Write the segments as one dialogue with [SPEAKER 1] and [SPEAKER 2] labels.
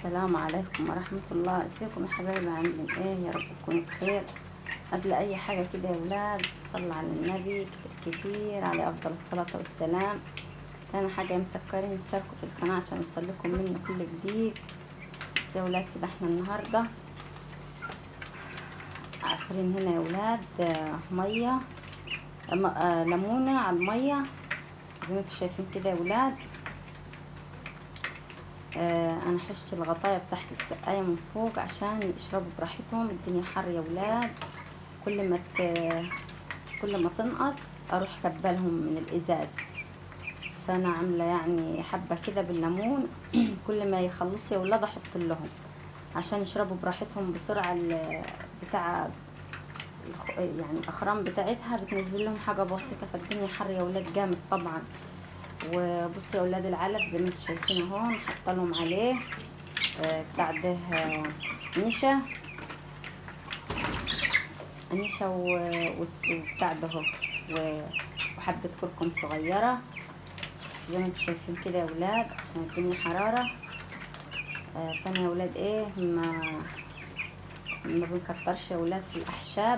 [SPEAKER 1] السلام عليكم ورحمة الله ازيكم يا حبايبي عاملين ايه يا رب تكونوا بخير قبل اي حاجة كده يا ولاد صلوا على النبي كتير عليه افضل الصلاة والسلام تاني حاجة يا مسكرين اشتركوا في القناة عشان يوصلكم مني كل جديد بس يا ولاد كده احنا النهاردة عصرين هنا يا ولاد آه، مية آه، آه، ليمونة على المية زي ما انتوا شايفين كده يا ولاد آه انا حشت الغطاية بتاعت السقاية من فوق عشان يشربوا براحتهم الدنيا حر يا ولاد كل ما ت... كل ما تنقص اروح كبلهم من الازاز فانا عاملة يعني حبة كده بالليمون كل ما يخلصوا يا ولاد احط لهم عشان يشربوا براحتهم بسرعة ال- بتاع الخ- يعني الاخرام بتاعتها بتنزل لهم حاجة بسيطة فالدنيا حر يا ولاد جامد طبعا وبصوا يا ولاد العلف زي ما انتم شايفين اهو حاطه لهم عليه آه، بتاع ده آه، نشا نشا و- و- وبتاع ده اهو و- وحبة كركم صغيرة زي ما انتم شايفين كده يا ولاد عشان الدنيا حرارة آه، فانا يا ولاد ايه ما ما بنكترش يا ولاد في الاحشاب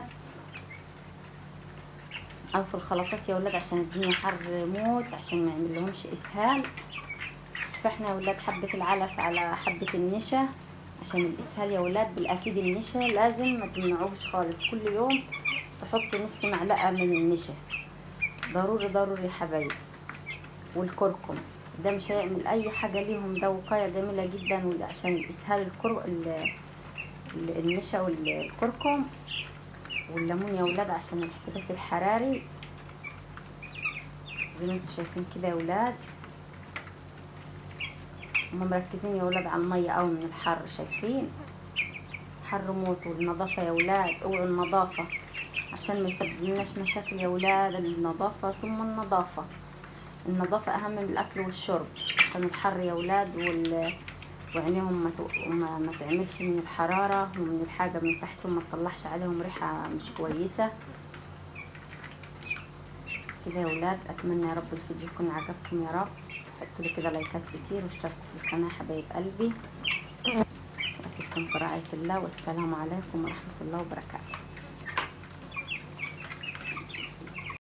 [SPEAKER 1] او في الخلطات يا ولاد عشان الدنيا حر موت عشان ما يعمل لهمش اسهال فاحنا يا ولاد حبة العلف على حبة النشا عشان الاسهال يا ولاد بالاكيد النشا لازم ما تمنعوش خالص كل يوم تحط نص معلقة من النشا ضروري ضروري يا حبايبي والكركم ده مش هيعمل اي حاجة ليهم ده وقاية جميلة جدا وده عشان الاسهال الكر... ال- ال- النشا والكركم والليمون يا ولاد عشان الاحتباس الحراري زي ما انتم شايفين كده يا ولاد هما مركزين يا ولاد على المية اوي من الحر شايفين حر موت والنظافة يا ولاد اوعوا النظافة عشان ما يسببلناش مشاكل يا ولاد النظافة ثم النظافة النظافة اهم من الاكل والشرب عشان الحر يا ولاد وال وعينيهم ما, تو... ما, ما تعملش من الحرارة ومن الحاجة من تحتهم ما تطلعش عليهم ريحة مش كويسة كده يا ولاد اتمنى يا رب الفيديو يكون عجبكم يا رب حطوا لي كده لايكات كتير واشتركوا في القناة حبايب قلبي واسيبكم في رعاية الله والسلام عليكم ورحمة الله وبركاته